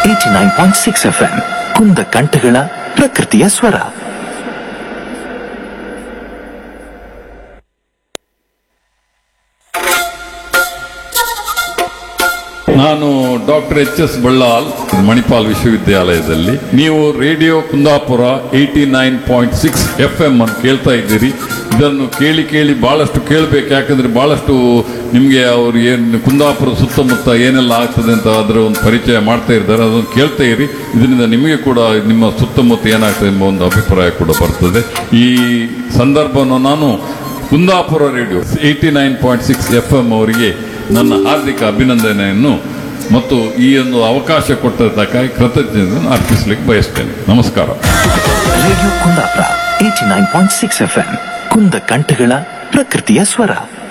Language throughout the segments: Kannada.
eighty nine point six F M ಕುಂದ ಕಂಠಗಳ ಪ್ರಕೃತಿಯ ಸ್ವರ ನಾನು doctor H S Ballal Manipal ವಿಶ್ವವಿದ್ಯಾಲಯದಲ್ಲಿ ನೀವು radio Kundapura eighty nine point six F M ಅನ್ನು ಕೇಳ್ತಾ ಇದ್ದೀರಿ ಇದನ್ನು ಕೇಳಿ ಕೇಳಿ ಬಹಳಷ್ಟು ಕೇಳಬೇಕು ಯಾಕಂದ್ರೆ ಬಹಳಷ್ಟು ನಿಮಗೆ ಅವರು ಏನು ಕುಂದಾಪುರ ಸುತ್ತಮುತ್ತ ಏನೆಲ್ಲ ಆಗ್ತದೆ ಅಂತ ಅದರ ಒಂದು ಪರಿಚಯ ಮಾಡ್ತಾ ಇದ್ದಾರೆ ಅದನ್ನು ಕೇಳ್ತಾ ಇರಿ ಇದರಿಂದ ನಿಮಗೆ ಕೂಡ ನಿಮ್ಮ ಸುತ್ತಮುತ್ತ ಏನಾಗ್ತದೆ ಎಂಬ ಒಂದು ಅಭಿಪ್ರಾಯ ಕೂಡ ಬರ್ತದೆ ಈ ಸಂದರ್ಭವನ್ನು ನಾನು Kundapura radio eighty nine point six F M ಅವರಿಗೆ ನನ್ನ ಹಾರ್ದಿಕ ಅಭಿನಂದನೆಯನ್ನು ಮತ್ತು ಈ ಒಂದು ಅವಕಾಶ ಕೊಟ್ಟದ್ದಕ್ಕಾಗಿ ಕೃತಜ್ಞತೆಯನ್ನು ಅರ್ಪಿಸಲಿಕ್ಕೆ ಬಯಸ್ತೇನೆ ನಮಸ್ಕಾರ radio Kundapura eighty nine point six F M ಕುಂದ ಕಂಠಗಳ ಪ್ರಕೃತಿಯ ಸ್ವರ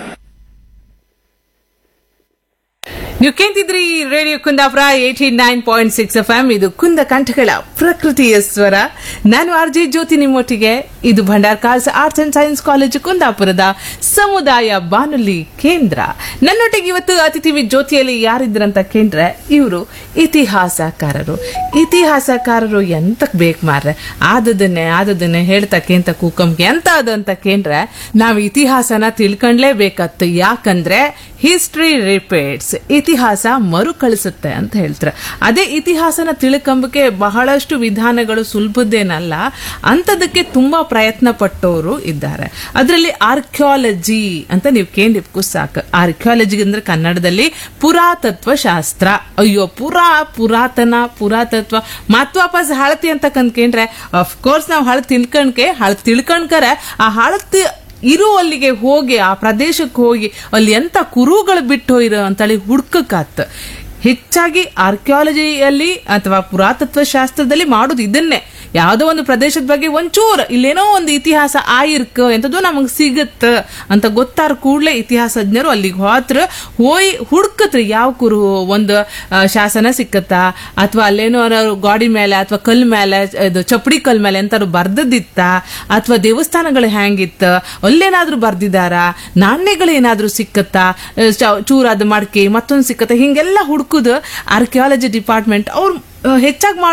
ನೀವು ಕೇಳ್ತಿದ್ರಿ radio Kundapura eighty nine point six F M ಇದು ಕುಂದ ಕಂಠಗಳ ಪ್ರಕೃತಿಯ ಸ್ವರ ನಾನು ಆರ್ ಜೆ ಜ್ಯೋತಿ ನಿಮ್ಮೊಟ್ಟಿಗೆ ಇದು Bhandarkars arts and science college ಕುಂದಾಪುರದ ಸಮುದಾಯ ಬಾನುಲಿ ಕೇಂದ್ರ ನನ್ನೊಟ್ಟಿಗೆ ಇವತ್ತು ಅತಿಥಿ ವಿ ಜ್ಯೋತಿಯಲ್ಲಿ ಯಾರಿದ್ರಂತ ಕೇಂದ್ರೆ ಇವರು ಇತಿಹಾಸಕಾರರು ಇತಿಹಾಸಕಾರರು ಎಂತಕ್ ಬೇಕು ಮಾರ್ರೆ ಆದದನ್ನೇ ಆದದನ್ನೇ ಹೇಳ್ತಾ ಕೇಂತ ಕೂಕಂಗೆ ಎಂತ ಅದು ಅಂತ ಕೇಂದ್ರೆ ನಾವು ಇತಿಹಾಸನ ತಿಳ್ಕೊಂಡ್ಲೇಬೇಕತ್ತು ಯಾಕಂದ್ರೆ ಹಿಸ್ಟ್ರಿ ರಿಪೀಟ್ಸ್ ಇತಿಹಾಸ ಮರುಕಳಿಸುತ್ತೆ ಅಂತ ಹೇಳ್ತಾರೆ ಅದೇ ಇತಿಹಾಸನ ತಿಳ್ಕೊಂಬಕ್ಕೆ ಬಹಳಷ್ಟು ವಿಧಾನಗಳು ಸುಲಭದ್ದೇನಲ್ಲ ಅಂತದಕ್ಕೆ ತುಂಬಾ ಪ್ರಯತ್ನ ಪಟ್ಟವರು ಇದ್ದಾರೆ ಅದರಲ್ಲಿ ಆರ್ಕಿಯಾಲಜಿ ಅಂತ ನೀವು ಕೇಳಿದ್ಕು ಸಾಕು ಆರ್ಕಿಯಾಲಜಿ ಅಂದ್ರೆ ಕನ್ನಡದಲ್ಲಿ ಪುರಾತತ್ವ ಶಾಸ್ತ್ರ ಅಯ್ಯೋ ಪುರಾ ಪುರಾತನ ಪುರಾತತ್ವ ಮತ್ ವಾಪಸ್ ಹಳತಿ ಅಂತ ಕಂದ್ಕೊಂಡ್ರೆ ಅಫ್ಕೋರ್ಸ್ ನಾವು ಹಳ ತಿಳ್ಕೊಂಡ್ಕೆ ಹಳ ತಿಳ್ಕೊಂಡ್ಕರ ಆ ಹಳತಿ ಇರು ಅಲ್ಲಿಗೆ ಹೋಗಿ ಆ ಪ್ರದೇಶಕ್ಕೆ ಹೋಗಿ ಅಲ್ಲಿ ಎಂತ ಕುರುಗಳು ಬಿಟ್ಟು ಹೋಗಿರೋ ಅಂತೇಳಿ ಹುಡ್ಕಕ್ಕಾತ್ ಹೆಚ್ಚಾಗಿ ಆರ್ಕಿಯಾಲಜಿಯಲ್ಲಿ ಅಥವಾ ಪುರಾತತ್ವ ಶಾಸ್ತ್ರದಲ್ಲಿ ಮಾಡೋದು ಇದನ್ನೇ ಯಾವುದೋ ಒಂದು ಪ್ರದೇಶದ ಬಗ್ಗೆ ಒಂಚೂರು ಇಲ್ಲೇನೋ ಒಂದು ಇತಿಹಾಸ ಆಯಿರ್ಕ ಎಂಥದ್ದು ನಮಗೆ ಸಿಗತ್ತ ಅಂತ ಗೊತ್ತಾರ ಕೂಡಲೇ ಇತಿಹಾಸಜ್ಞರು ಅಲ್ಲಿಗೆ ಹೋತ್ರ ಹೋಯ್ ಹುಡ್ಕತ್ರಿ ಯಾವ ಕುರು ಒಂದು ಆ, ಶಾಸನ ಸಿಕ್ಕತ್ತಾ ಅಥವಾ ಅಲ್ಲೇನೋ ಅವ್ರು ಗಾಡಿ ಮೇಲೆ ಅಥವಾ ಕಲ್ ಮೇಲೆ ಇದು ಚಪ್ಪಡಿ ಕಲ್ ಮೇಲೆ ಎಂತಾರು ಬರ್ದದ್ದಿತ್ತ ಅಥವಾ ದೇವಸ್ಥಾನಗಳು ಹೆಂಗಿತ್ತ ಅಲ್ಲೇನಾದ್ರೂ ಬರ್ದಿದಾರ ನಾಣ್ಯಗಳು ಏನಾದ್ರೂ ಸಿಕ್ಕತ್ತಾ ಆ, ಚ- ಚೂರಾದ ಮಡಕೆ ಮತ್ತೊಂದು ಸಿಕ್ಕತ್ತ ಹಿಂಗೆಲ್ಲ ಹುಡ್ಕುದು ಆರ್ಕಿಯಾಲಜಿ ಡಿಪಾರ್ಟ್ಮೆಂಟ್ ಅವ್ರು ಹೆಚ್ಚಾಗಿ